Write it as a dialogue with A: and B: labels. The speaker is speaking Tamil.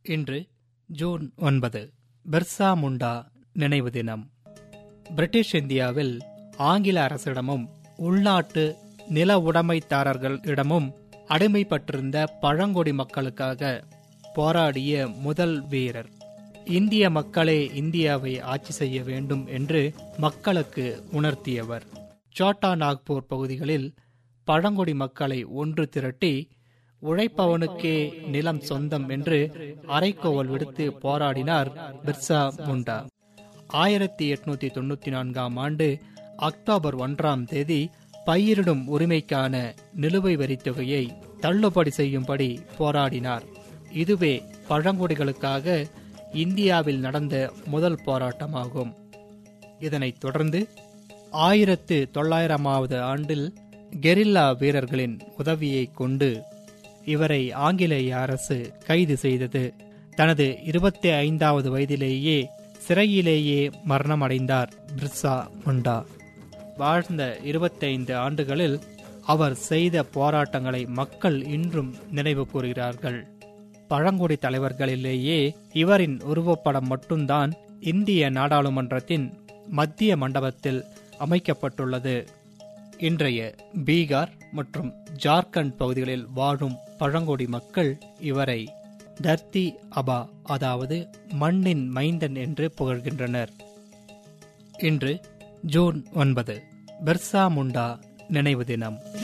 A: இன்று ஜூன் ஒன்பது பிர்சா முண்டா நினைவு தினம் பிரிட்டிஷ் இந்தியாவில் ஆங்கில அரசிடமும் உள்நாட்டு நில உடைமைதாரர்களிடமும் அடிமைப்பட்டிருந்த பழங்குடி மக்களுக்காக போராடிய முதல் வீரர் இந்திய மக்களே இந்தியாவை ஆட்சி செய்ய வேண்டும் என்று மக்களுக்கு உணர்த்தியவர் சோட்டா நாக்பூர் பகுதிகளில் பழங்குடி மக்களை ஒன்று திரட்டி உழைப்பவனுக்கே நிலம் சொந்தம் என்று அரைக்கோவல் விடுத்து போராடினார் பிர்சா முண்டா ஆயிரத்தி எட்நூத்தி தொண்ணூத்தி நான்காம் ஆண்டு அக்டோபர் ஒன்றாம் தேதி பயிரிடும் உரிமைக்கான நிலுவை வரித் தொகையை தள்ளுபடி செய்யும்படி போராடினார் இதுவே பழங்குடிகளுக்காக இந்தியாவில் நடந்த முதல் போராட்டமாகும் இதனைத் தொடர்ந்து ஆயிரத்து தொள்ளாயிரமாவது ஆண்டில் கெரில்லா வீரர்களின் உதவியை கொண்டு இவரை ஆங்கிலேய அரசு கைது செய்தது தனது இருபத்தி ஐந்தாவது வயதிலேயே சிறையிலேயே மரணமடைந்தார் பிர்சா முண்டா வாழ்ந்த இருபத்தைந்து ஆண்டுகளில் அவர் செய்த போராட்டங்களை மக்கள் இன்றும் நினைவு கூறுகிறார்கள் பழங்குடி தலைவர்களிலேயே இவரின் உருவப்படம் மட்டும்தான் இந்திய நாடாளுமன்றத்தின் மத்திய மண்டபத்தில் அமைக்கப்பட்டுள்ளது இன்றைய பீகார் மற்றும் ஜார்க்கண்ட் பகுதிகளில் வாழும் பழங்குடி மக்கள் இவரை தர்த்தி அபா அதாவது மண்ணின் மைந்தன் என்று புகழ்கின்றனர் இன்று ஜூன் ஒன்பது பிர்சா முண்டா நினைவு தினம்